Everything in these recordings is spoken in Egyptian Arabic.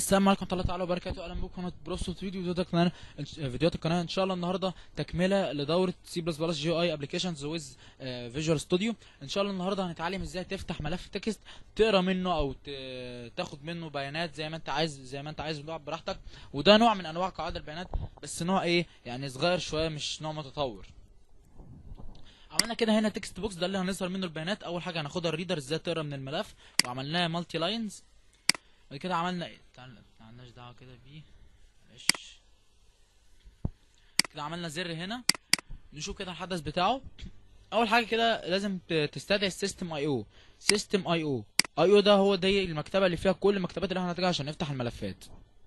السلام عليكم ورحمه الله تعالى وبركاته اهلا بكم قناه بروسوت فيديو فيديوهات القناه فيديوهات القناه ان شاء الله النهارده تكمله لدوره سي بلس بلس جي اي ابلكيشنز ويز فيجوال ستوديو ان شاء الله النهارده هنتعلم ازاي تفتح ملف تكست تقرا منه او ت- تاخد منه بيانات زي ما انت عايز زي ما انت عايز بنوع براحتك وده نوع من انواع قواعد البيانات بس نوع ايه يعني صغير شويه مش نوع متطور عملنا كده هنا تكست بوكس ده اللي هنظهر منه البيانات اول حاجه هناخدها الريدر ازاي تقرا من الملف وعملناه مالتي لاينز بعد كده عملنا ايه تعال مالناش دعوه كده بيه معلش كده عملنا زر هنا نشوف كده الحدث بتاعه اول حاجه كده لازم ت- تستدعي السيستم اي او سيستم اي او اي او ده هو دي المكتبه اللي فيها كل المكتبات اللي احنا هنحتاجها عشان نفتح الملفات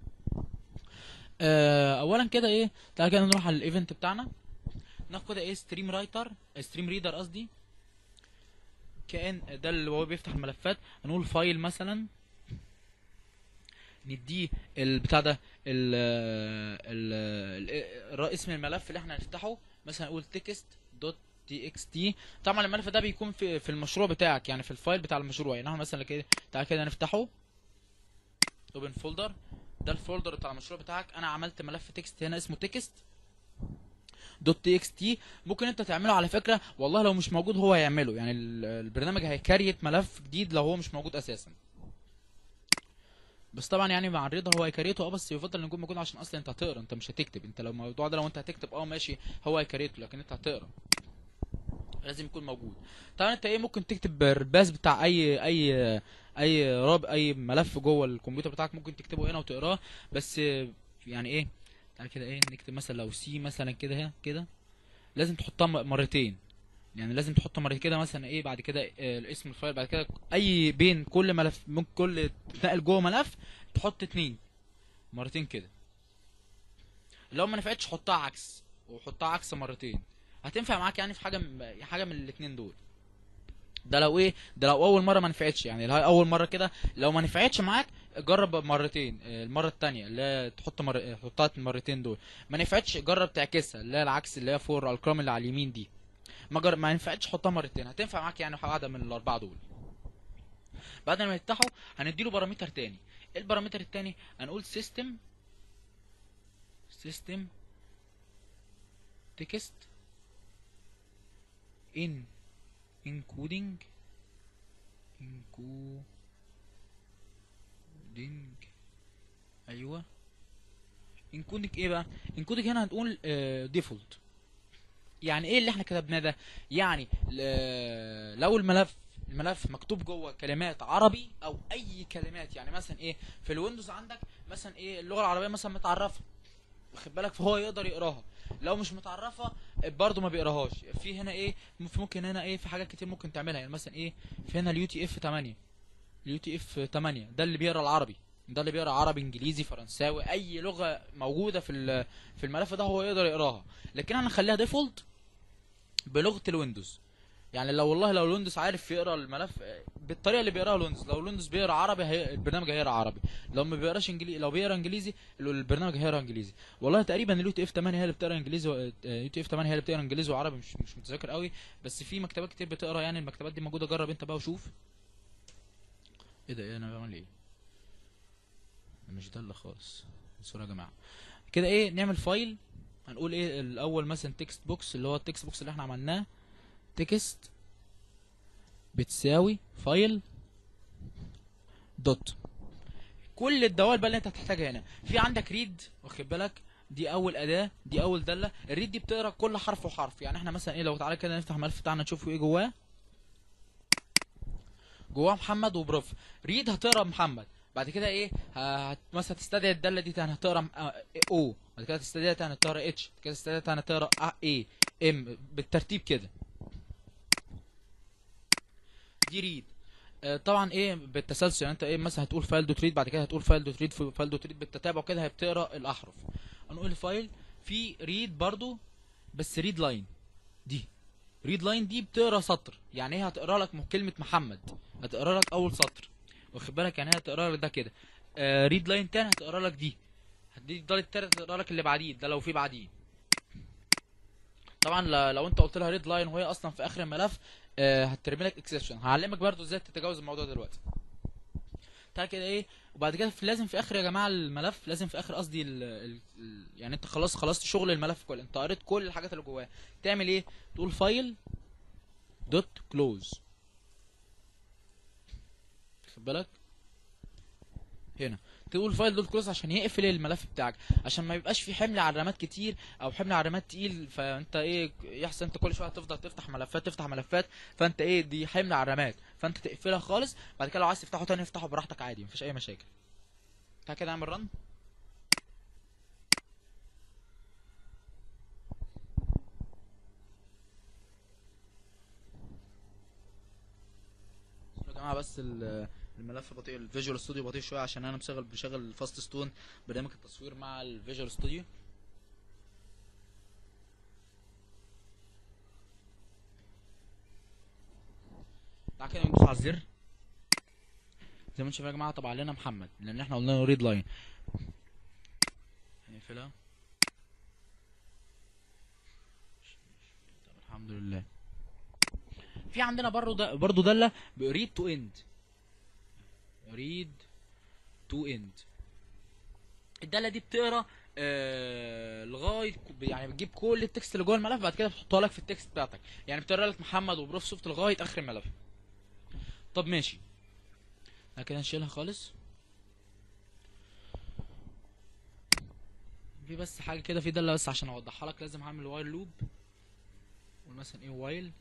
آه، اولا كده ايه تعالى كده نروح على الايفنت بتاعنا ناخد كده ايه ستريم رايتر ستريم ريدر قصدي كان ده اللي هو بيفتح الملفات هنقول فايل مثلا نديه البتاع ده ال ال ال- اسم الملف اللي احنا هنفتحه مثلا نقول تكست دوت تي اكس تي طبعا الملف ده بيكون في في المشروع بتاعك يعني في الفايل بتاع المشروع يعني احنا مثلا كده تعالى كده نفتحه اوبن فولدر ده الفولدر بتاع المشروع بتاعك انا عملت ملف تكست هنا اسمه تكست دوت تي اكس تي ممكن انت تعمله على فكره والله لو مش موجود هو هيعمله يعني ال- البرنامج هيكريت ملف جديد لو هو مش موجود اساسا بس طبعا يعني مع الريدر هو هيكريته اه بس يفضل انه يكون موجود عشان اصلا انت هتقرا انت مش هتكتب انت لو الموضوع ده لو انت هتكتب اه ماشي هو هيكريته لكن انت هتقرا لازم يكون موجود طبعا انت ايه ممكن تكتب الباس بتاع اي اي اي راب اي ملف جوه الكمبيوتر بتاعك ممكن تكتبه هنا وتقراه بس يعني ايه تعالى كده ايه نكتب مثلا لو سي مثلا كده هنا كده لازم تحطها م- مرتين يعني لازم تحطها مرتين كده مثلا ايه بعد كده آه، اسم الفايل بعد كده اي بين كل ملف ممكن كل تنقل جوه ملف تحط اتنين مرتين كده لو ما نفعتش حطها عكس وحطها عكس مرتين هتنفع معاك يعني في حاجه م- حاجه من الاتنين دول ده لو ايه ده لو اول مره ما نفعتش يعني لو هي اول مره كده لو ما نفعتش معاك جرب مرتين آه، المره التانية اللي هي تحط مر... آه، حطها المرتين دول ما نفعتش جرب تعكسها اللي هي العكس اللي هي فور الارقام اللي على اليمين دي ما جر... ما نفعتش حطها مرتين هتنفع معاك يعني واحده من الاربعه دول بعد ما يفتحوا هنديله بارامتر تاني ايه البارامتر التاني هنقول سيستم سيستم تكست ان انكودنج انكودنج ايوه انكودنج ايه بقى انكودنج هنا هنقول ديفولت يعني ايه اللي احنا كتبناه ده يعني ل- لو الملف الملف مكتوب جوه كلمات عربي او اي كلمات يعني مثلا ايه في الويندوز عندك مثلا ايه اللغه العربيه مثلا متعرفه واخد بالك فهو يقدر يقراها لو مش متعرفه برضه ما بيقراهاش في هنا ايه في ممكن هنا ايه في حاجات كتير ممكن تعملها يعني مثلا ايه في هنا اليو تي اف 8 اليو تي اف 8 ده اللي بيقرا العربي ده اللي بيقرا عربي انجليزي فرنساوي اي لغه موجوده في ال- في الملف ده هو يقدر يقراها لكن انا هنخليها ديفولت بلغه الويندوز يعني لو والله لو الويندوز عارف يقرا الملف آه، بالطريقه اللي بيقراها الويندوز لو الويندوز بيقرا عربي هي... البرنامج هيقرا عربي لو ما بيقراش انجليزي لو بيقرا انجليزي ال- البرنامج هيقرا انجليزي والله تقريبا اليو تي اف 8 هي اللي بتقرا انجليزي و... يو تي اف 8 هي اللي بتقرا انجليزي وعربي مش مش متذكر قوي بس في مكتبات كتير بتقرا يعني المكتبات دي موجوده جرب انت بقى وشوف ايه ده ايه انا بعمل ايه مش ده اللي خالص الصوره يا جماعه كده ايه نعمل فايل هنقول ايه الاول مثلا تكست بوكس اللي هو التكست بوكس اللي احنا عملناه تكست بتساوي فايل دوت كل الدوال بقى اللي انت هتحتاجها هنا في عندك ريد واخد بالك دي اول اداه دي اول داله الريد دي بتقرا كل حرف وحرف يعني احنا مثلا ايه لو تعالى كده نفتح الملف بتاعنا نشوف ايه جواه جواه محمد وبروف ريد هتقرا محمد بعد كده ايه ه- هت مثلا تستدعي الداله دي تاني هتقرا م- آه، او بعد كده تستدعي تاني هتقرا اتش بعد كده تستدعي تاني هتقرا اي ام بالترتيب كده دي ريد آه، طبعا ايه بالتسلسل يعني انت ايه مثلا هتقول فايل دوت ريد بعد كده هتقول فايل دوت ريد فايل دوت ريد بالتتابع كده هي بتقرا الاحرف هنقول فايل في ريد برضو بس ريد لاين دي ريد لاين دي بتقرا سطر يعني ايه هتقرا لك م- كلمه محمد هتقرا لك اول سطر واخد بالك يعني هي هتقرا لك ده كده آه ريد لاين تاني هتقرا لك دي هتدي الدال التالت هتقرا لك اللي بعديه ده لو في بعديه طبعا ل- لو انت قلت لها ريد لاين وهي اصلا في اخر الملف آه هترمي لك اكسبشن هعلمك برضو ازاي تتجاوز الموضوع ده دلوقتي تعالى كده ايه وبعد كده في لازم في اخر يا جماعه الملف لازم في اخر قصدي ال... ال... ال... يعني انت خلاص خلصت شغل الملف كله انت قريت كل الحاجات اللي جواه تعمل ايه تقول فايل دوت كلوز خد بالك هنا تقول فايل دوت كلوز عشان يقفل الملف بتاعك عشان ما يبقاش في حمل على الرامات كتير او حمل على الرامات تقيل فانت ايه يحصل انت كل شويه هتفضل تفتح ملفات تفتح ملفات فانت ايه دي حمل على الرامات فانت تقفلها خالص بعد كده لو عايز تفتحه تاني افتحه براحتك عادي مفيش اي مشاكل تعالى كده اعمل رن يا جماعه بس ال- الملف بطيء الفيجوال ستوديو بطيء شويه عشان انا مشغل بشغل فاست ستون برنامج التصوير مع الفيجوال ستوديو تعالى كده ندوس على الزر زي ما انتم شايفين يا جماعه طبع لنا محمد لان احنا قلنا له ريد لاين هنقفلها طب الحمد لله في عندنا برضه ده برضه داله ريد تو اند ريد تو اند الداله دي بتقرا آه لغايه يعني بتجيب كل التكست اللي جوه الملف بعد كده بتحطها لك في التكست بتاعتك يعني بتقرا لك محمد وبروف سوفت لغايه اخر الملف طب ماشي بعد كده نشيلها خالص في بس حاجه كده في داله بس عشان اوضحها لك لازم هعمل وايل لوب مثلا ايه وايل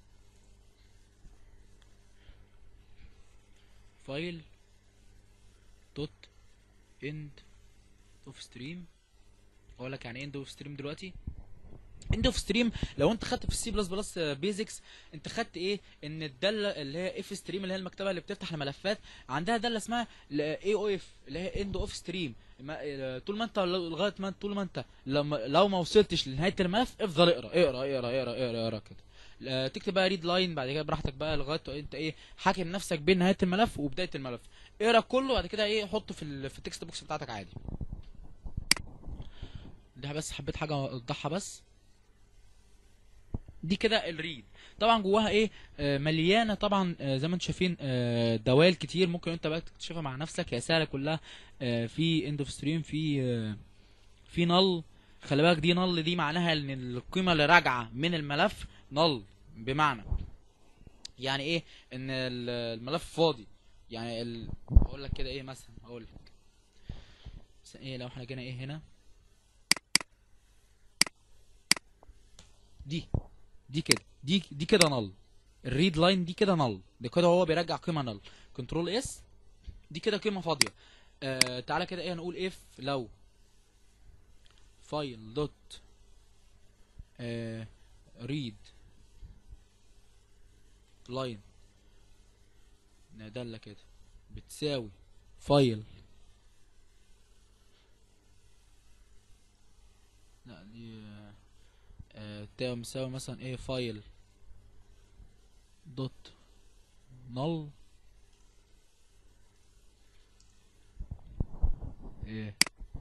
فايل دوت اند اوف ستريم اقول لك يعني ايه اند اوف ستريم دلوقتي اند اوف ستريم لو انت خدت في السي بلس بلس بيزكس انت خدت ايه ان الداله اللي هي اف ستريم اللي هي المكتبه اللي بتفتح الملفات عندها داله اسمها اي او اف اللي هي اند اوف ستريم طول ما انت لغايه ما طول ما انت لما لو ما وصلتش لنهايه الملف افضل اقرا اقرا اقرا اقرا اقرا, اقرا كده آه، تكتب بقى ريد لاين بعد كده براحتك بقى لغايه انت ايه حاكم نفسك بين نهايه الملف وبدايه الملف اقرا كله بعد كده ايه حطه في ال... في التكست بوكس بتاعتك عادي ده بس حبيت حاجه اوضحها بس دي كده الريد طبعا جواها ايه آه مليانه طبعا آه زي ما انتم شايفين آه دوال كتير ممكن انت بقى تكتشفها مع نفسك هي سهله كلها آه في اند اوف ستريم في آه في نل خلي بالك دي نل دي معناها ان القيمه اللي راجعه من الملف نل بمعنى يعني ايه ان ال- الملف فاضي يعني ال... اقول لك كده ايه مثلا اقول لك مثلا ايه لو احنا جينا ايه هنا دي دي كده دي دي كده نل الريد لاين دي كده نل ده كده هو بيرجع قيمه نل كنترول اس دي كده قيمه فاضيه آه تعالى كده ايه هنقول اف لو فايل دوت آه ريد لاين نادلة كده بتساوي فايل لا دي آه، آه تساوي مساوي مثلا ايه فايل دوت نل ايه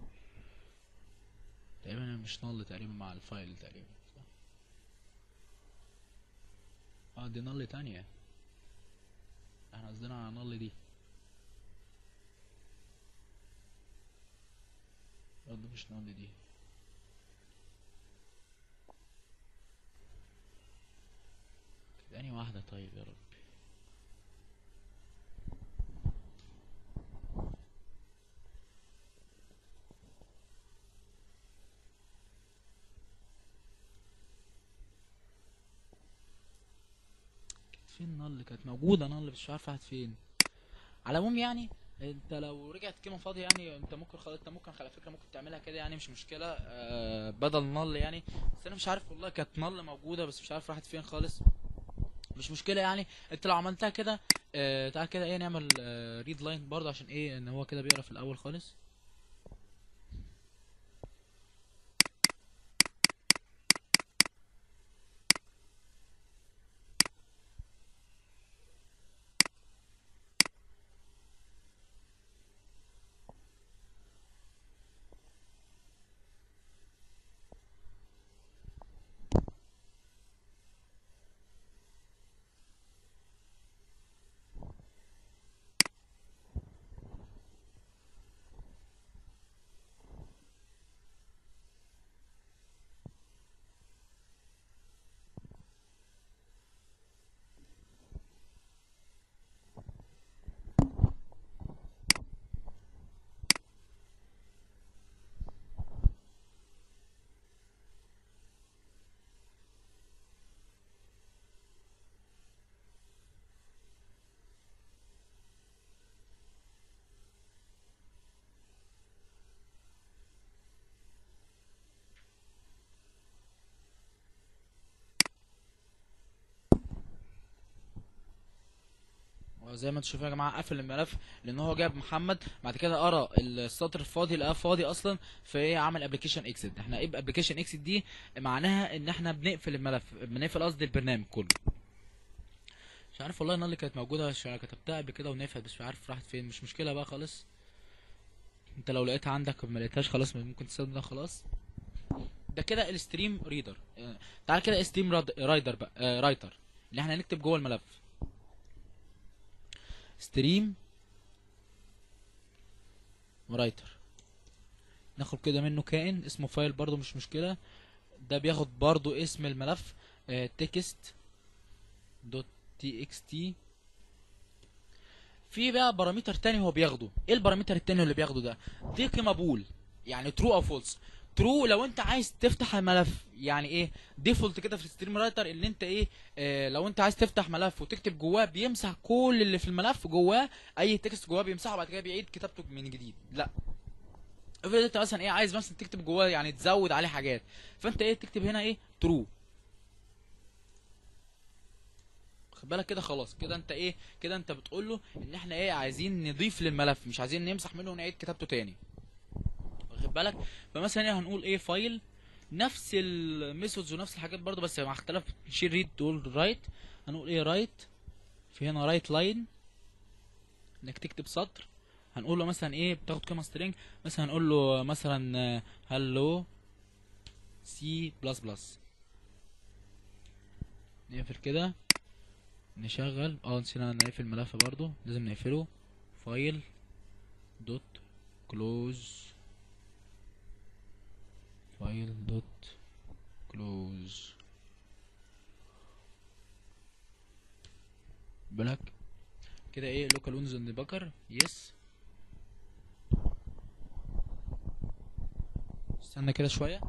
تقريبا هي مش نل تقريبا مع الفايل تقريبا صح اه دي نل تانية احنا قصدنا على نل دي برضه مش نل دي كانت انهي واحدة طيب يا رب كانت فين نل كانت موجودة نل بس مش عارف راحت فين على العموم يعني انت لو رجعت قيمة فاضية يعني انت ممكن خلاص انت ممكن على فكرة ممكن تعملها كده يعني مش مشكلة آه بدل نل يعني بس انا مش عارف والله كانت نل موجودة بس مش عارف راحت فين خالص مش مشكلة يعني انت لو عملتها كده آه تعال كده ايه نعمل آه ريد لاين برضه عشان ايه ان هو كده بيقرا في الاول خالص زي ما انتم شايفين يا جماعه قفل الملف لان هو جاب محمد بعد كده قرا السطر الفاضي لقاه فاضي اصلا فايه عمل ابلكيشن اكسيت احنا ايه ابلكيشن اكسيت دي معناها ان احنا بنقفل الملف بنقفل قصدي البرنامج كله مش عارف والله انا اللي كانت موجوده عشان كتبتها قبل كده ونفعت بس مش عارف راحت فين مش مشكله بقى خالص انت لو لقيتها عندك وما لقيتهاش خلاص ممكن تستخدم ده خلاص ده كده الستريم ريدر اه، تعال كده ستريم رايدر بقى اه رايتر اللي احنا هنكتب جوه الملف ستريم رايتر ناخد كده منه كائن اسمه فايل برضو مش مشكلة ده بياخد برضو اسم الملف تكست دوت تي اكس تي في بقى بارامتر تاني هو بياخده ايه البارامتر التاني اللي بياخده ده دي قيمة بول يعني ترو او فولس ترو لو انت عايز تفتح الملف يعني ايه ديفولت كده في الستريم رايتر ان انت ايه آه لو انت عايز تفتح ملف وتكتب جواه بيمسح كل اللي في الملف جواه اي تكست جواه بيمسحه بعد كده بيعيد كتابته من جديد لا افرض انت مثلا ايه عايز مثلا تكتب جواه يعني تزود عليه حاجات فانت ايه تكتب هنا ايه ترو خد بالك كده خلاص كده انت ايه كده انت بتقول له ان احنا ايه عايزين نضيف للملف مش عايزين نمسح منه ونعيد كتابته تاني واخد بالك فمثلا ايه هنقول ايه فايل نفس الميثودز ونفس الحاجات برضو بس مع اختلاف نشيل ريد تقول رايت هنقول ايه رايت في هنا رايت لاين انك تكتب سطر هنقول له مثلا ايه بتاخد قيمه سترينج مثلا هنقول له مثلا هلو سي بلس بلس نقفل كده نشغل اه نسينا نقفل الملف برضو لازم نقفله فايل دوت كلوز فايل دوت كلوز بالك كده ايه لوكال ويندوز اند بكر يس استنى كده شويه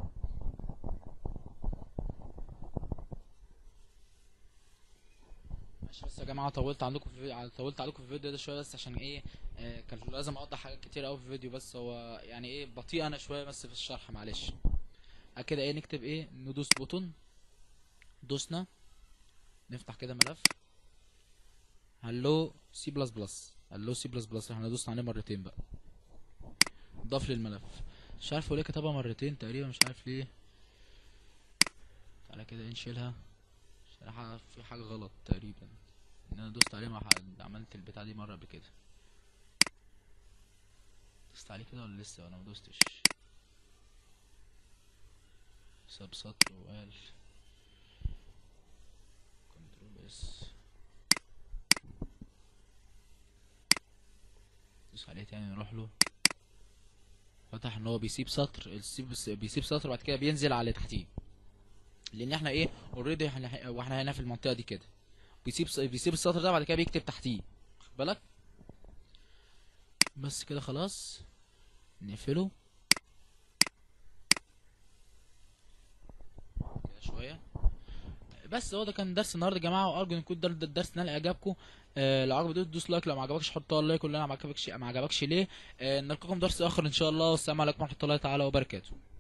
ماشي بس يا جماعه طولت عندكم في الفيديو طولت عليكم في الفيديو ده شويه بس عشان ايه آه كان لازم اقطع حاجات كتير قوي في الفيديو بس هو يعني ايه بطيء انا شويه بس في الشرح معلش بعد كده ايه نكتب ايه ندوس بوتون دوسنا نفتح كده ملف هلو سي بلس بلس هلو سي بلس بلس احنا دوسنا عليه مرتين بقى ضاف للملف مش عارف هو ليه كتبها مرتين تقريبا مش عارف ليه تعالى كده إيه نشيلها صراحة في حاجة غلط تقريبا ان انا دوست عليه مع حد عملت البتاع دي مرة قبل كده دوست عليه كده ولا لسه وانا مدوستش ساب سطر وقال كنترول اس دوس عليه تاني نروح له فتح ان هو بيسيب سطر السيب بيسيب سطر بعد كده بينزل على اللي تحتيه لان احنا ايه اوريدي احنا واحنا هنا في المنطقه دي كده بيسيب بيسيب السطر ده بعد كده بيكتب تحتيه خد بالك بس كده خلاص نقفله كده شويه بس هو ده كان درس النهارده يا جماعه وارجو ان يكون ده ده الدرس نال اعجابكم آه لو عجبك دوس لايك لو ما عجبكش حط لايك ولا ما عجبكش ما عجبكش ليه آه نلقاكم درس اخر ان شاء الله والسلام عليكم ورحمه الله تعالى وبركاته